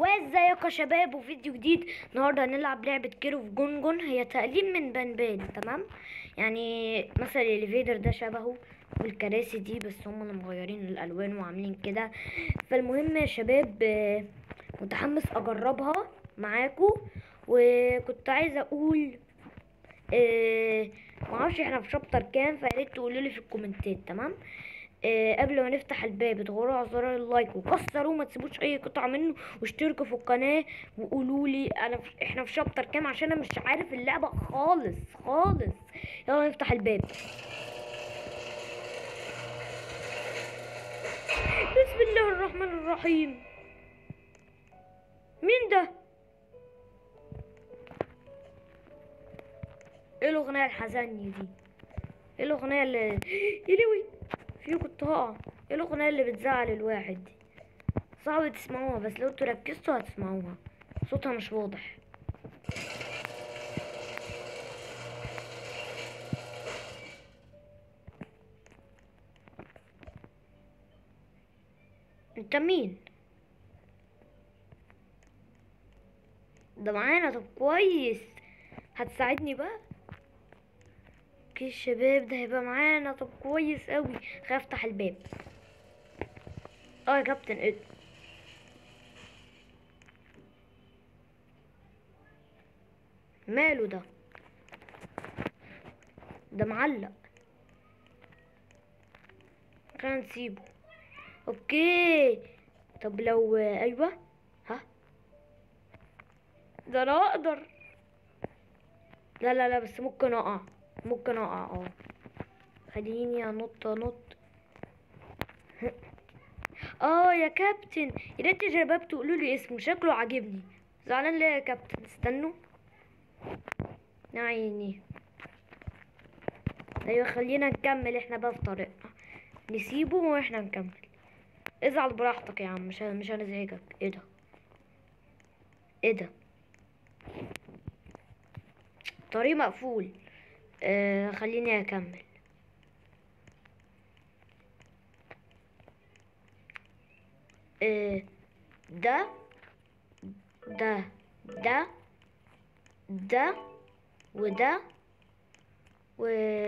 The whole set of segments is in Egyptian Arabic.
وازيكم يا شباب وفيديو جديد النهارده هنلعب لعبة كيرو في جونجون هي تقليد من بنبان تمام يعني مثلا الاليفيتر ده شبهه والكراسي دي بس هم اللي مغيرين الالوان وعاملين كده فالمهم يا شباب آه، متحمس اجربها معاكم وكنت عايزه اقول آه، معرفش احنا في شابتر كام فياريت تقولوا لي في الكومنتات تمام آه قبل ما نفتح الباب اضغطوا على زرار اللايك وكسروا ما تسيبوش اي قطعه منه واشتركوا في القناه وقولوا لي انا في احنا في شابتر كام عشان انا مش عارف اللعبه خالص خالص يلا نفتح الباب بسم الله الرحمن الرحيم مين ده ايه الاغنيه الحزينه دي ايه الاغنيه اللي يلوي في كنت هقع ايه الاغنيه اللي بتزعل الواحد دي صعب تسمعوها بس لو انتوا ركزتوا هتسمعوها صوتها مش واضح انت مين ده معانا طب كويس هتساعدني بقى اوكي الشباب ده هيبقى معانا طب كويس قوي خايف افتح الباب اه يا كابتن ايه ماله ده ده معلق خلينا نسيبه اوكي طب لو ايوه ها ده انا اقدر لا لا لا بس ممكن اقع ممكن اقع اه خليني انط انط اه يا كابتن يا ريت يا شباب تقولوا لي اسمه شكله عاجبني زعلان ليه يا كابتن استنوا يا عيني ايوه خلينا نكمل احنا بقى في طريقنا نسيبه واحنا نكمل ازعل براحتك يا عم مش مش هنزعجك ايه ده ايه ده طريق مقفول آه خليني اكمل آه ده ده ده ده وده و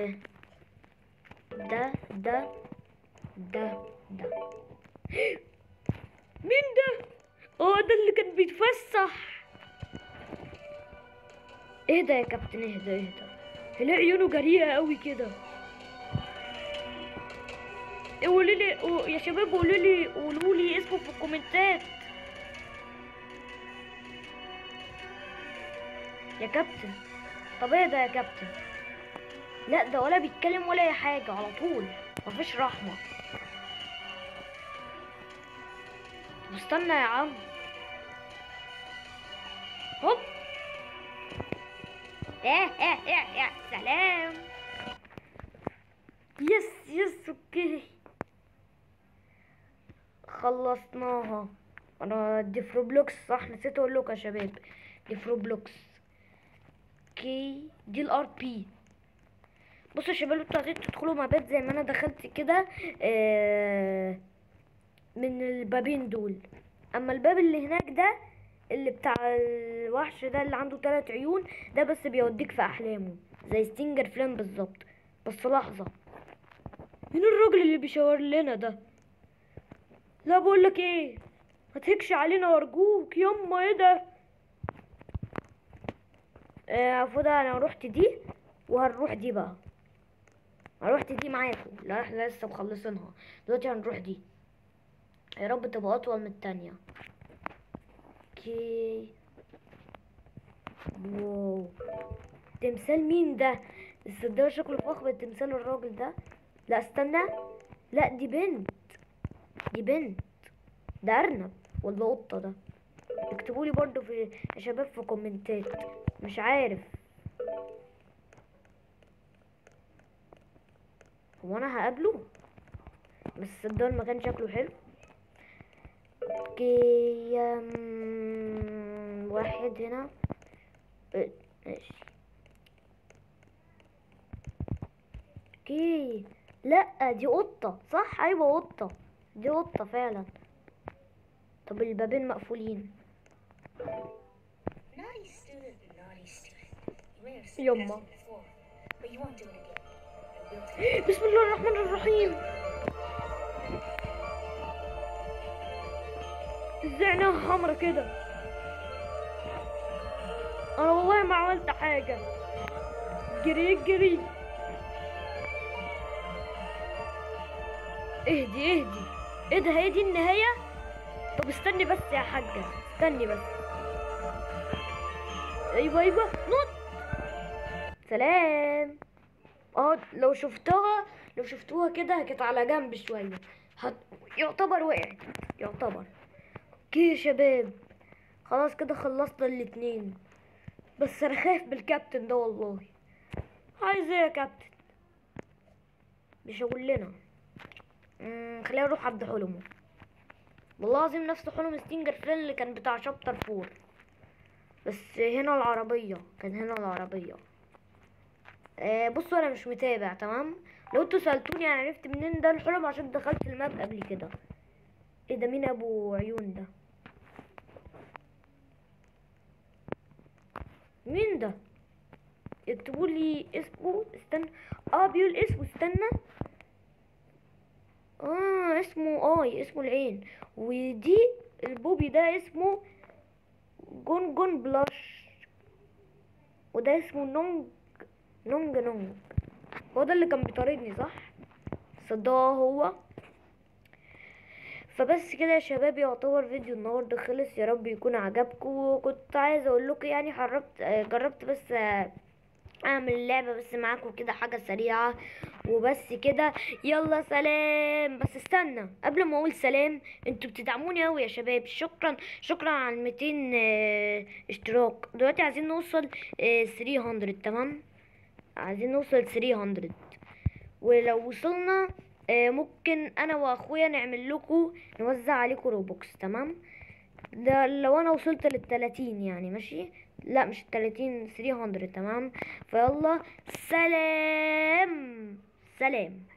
ده ده ده ده مين ده؟ اه ده اللي كان بيتفسح اهدى يا كابتن اهدى اهدى تلاقي عيونه جريئة قوي كده قولوا لي قو- يا شباب قولوا لي قولوا لي اسمه في الكومنتات يا كابتن طب اهدى يا كابتن لا ده ولا بيتكلم ولا اي حاجة على طول مفيش رحمة طب استنى يا عم هوب ايه ايه ايه ايه سلام يس يس اوكي خلصناها انا دي في روبلوكس صح نسيت اقول لكم يا شباب دي في روبلوكس اوكي دي الار بي بصوا يا شباب انتوا عايزين تدخلوا مبات زي ما انا دخلت كده آه من البابين دول اما الباب اللي هناك ده اللي بتاع الوحش ده اللي عنده ثلاث عيون ده بس بيوديك في احلامه زي ستينجر فلام بالظبط بس لحظه مين الراجل اللي بيشاور لنا ده لا بقول لك ايه ما تهكش علينا وارجوك يما ايه ده آه، المفروض انا رحت دي وهنروح دي بقى رحت دي معاكم لا احنا لسه مخلصينها دلوقتي هنروح دي يا رب تبقى اطول من التانية اوكي واو تمثال مين ده الصدق شكله فخم تمثال الراجل ده لا استنى لا دي بنت دي بنت ده ارنب ولا قطة ده اكتبوا لي برضو في يا شباب في كومنتات مش عارف هو انا هقابله بس الصدق المكان شكله حلو اوكي أم، واحد هنا اه، ماشي اوكي لا دي قطة صح ايوه قطة دي قطة فعلا طب البابين مقفولين Naughty student, naughty student. You may have said Yumma. that before, but you won't do it again. I will take بسم الله الرحمن الرحيم ازاي عينيها حمرا كده انا والله ما عملت حاجة جري جري اهدي اهدي ايه ده هي دي النهاية طب استني بس يا حاجة استني بس ايوه ايوه نط سلام اه لو شفتها لو شفتوها كده كانت على جنب شوية هت... يعتبر وقعت يعتبر اوكي يا شباب خلاص كده خلصنا الاتنين بس انا خايف بالكابتن ده والله عايز ايه يا كابتن مش هقول لنا مم، خلينا نروح عند حلمه والله العظيم نفس حلم ستينجر فرين اللي كان بتاع شابتر فور بس هنا العربية كان هنا العربية آه بصوا انا مش متابع تمام لو انتوا سألتوني انا عرفت منين ده الحلم عشان دخلت الماب قبل كده ايه ده مين ابو عيون ده مين ده اكتبوا لي اسمه استنى اه بيقول اسمه استنى اه اسمه اي اسمه العين ودي البوبي ده اسمه جون جون بلاش وده اسمه نونج نونج نونج هو ده اللي كان بيطاردني صح صدق هو فبس كده يا شباب يعتبر فيديو النهارده خلص يا رب يكون عجبكم كنت عايزه اقول لكم يعني حربت آه، جربت بس آه، اعمل اللعبه بس معاكم كده حاجه سريعه وبس كده يلا سلام بس استنى قبل ما اقول سلام انتوا بتدعموني قوي يا شباب شكرا شكرا على 200 آه، اشتراك دلوقتي عايزين نوصل آه، 300 تمام عايزين نوصل 300 ولو وصلنا آه، ممكن انا واخويا نعمل لكم نوزع عليكم روبوكس تمام ده لو انا وصلت للتلاتين يعني ماشي لا مش التلاتين 300 تمام فيلا سلام سلام